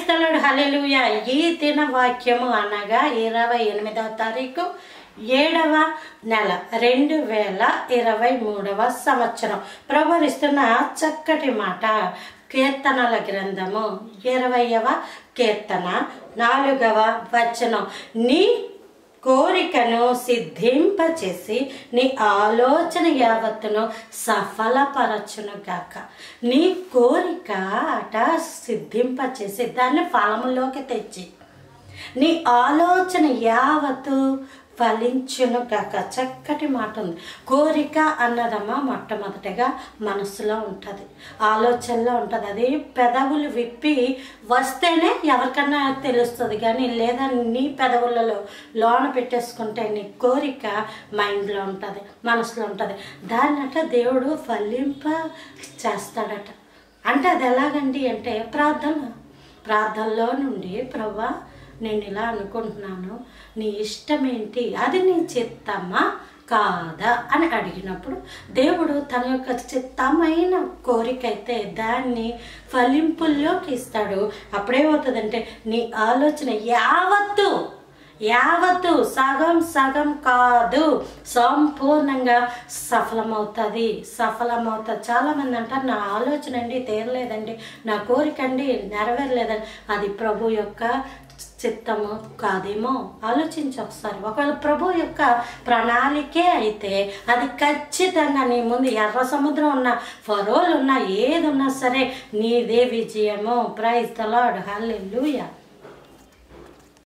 క్రైస్తలుడు హల్లెలూయా ఈ దిన వాక్యము అనగా ఇరవై ఎనిమిదవ తారీఖు ఏడవ నెల రెండు వేల ఇరవై మూడవ సంవత్సరం ప్రభురిస్తున్న చక్కటి మాట కీర్తనల గ్రంథము ఇరవయవ కీర్తన నాలుగవ వచనం నీ కోరికను సిద్ధింపచేసి నీ ఆలోచన యావత్తును సఫలపరచును గాక నీ కోరిక అట సిద్ధింపచేసి దాన్ని ఫలములోకి తెచ్చి నీ ఆలోచన యావత్తు ఫలించును గాక చక్కటి మాట ఉంది కోరిక అన్నదమ్మా మొట్టమొదటిగా మనసులో ఉంటుంది ఆలోచనలో ఉంటుంది అది పెదవులు విప్పి వస్తేనే ఎవరికన్నా తెలుస్తుంది కానీ లేదా నీ పెదవులలో లోన పెట్టేసుకుంటే నీ కోరిక మైండ్లో ఉంటుంది మనసులో ఉంటుంది దాన్నట దేవుడు ఫలింప చేస్తాడట అంటే అది ఎలాగండి అంటే ప్రార్థన ప్రార్థనలో నుండి ప్రభా నేను ఇలా అనుకుంటున్నాను నీ ఇష్టం ఏంటి అది నీ చిత్తమా కాదా అని అడిగినప్పుడు దేవుడు తన యొక్క చిత్తమైన కోరిక అయితే దాన్ని ఫలింపుల్లోకి ఇస్తాడు అప్పుడేమవుతుందంటే నీ ఆలోచన యావత్తు యావత్తు సగం సగం కాదు సంపూర్ణంగా సఫలమవుతుంది సఫలమవుతుంది చాలామంది అంటారు నా ఆలోచన అండి తీరలేదండి నా కోరిక అండి నెరవేరలేదండి అది ప్రభు యొక్క చిత్తము కాదేమో ఆలోచించి ఒకసారి ఒకవేళ ప్రభు యొక్క ప్రణాళికే అయితే అది ఖచ్చితంగా నీ ముందు ఎర్ర సముద్రం ఉన్న ఫరోలు ఉన్నా ఏది ఉన్నా సరే నీదే విజయము ప్రైజ్ ద లార్డ్ హల్లెలూయా